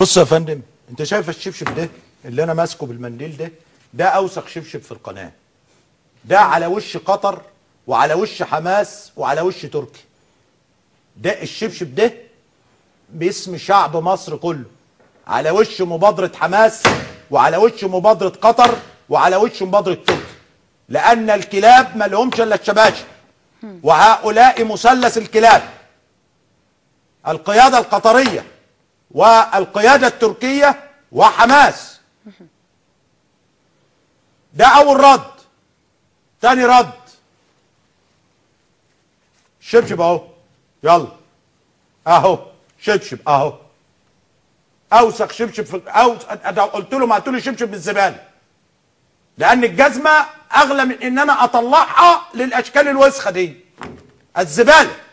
بص يا فندم انت شايف الشبشب ده اللي انا ماسكه بالمنديل ده ده اوسخ شبشب في القناه ده على وش قطر وعلى وش حماس وعلى وش تركي ده الشبشب ده باسم شعب مصر كله على وش مبادرة حماس وعلى وش مبادرة قطر وعلى وش مبادرة تركي لأن الكلاب ما لهمش إلا الشباشب وهؤلاء مثلث الكلاب القيادة القطرية والقيادة التركية وحماس ده أول رد تاني رد شبشب أهو يلا أهو شبشب أهو أوسخ شبشب في أو أنا قلت لهم هاتوا لي شبشب من الزبالة لأن الجزمة أغلى من إن أنا أطلعها للأشكال الوسخة دي الزبالة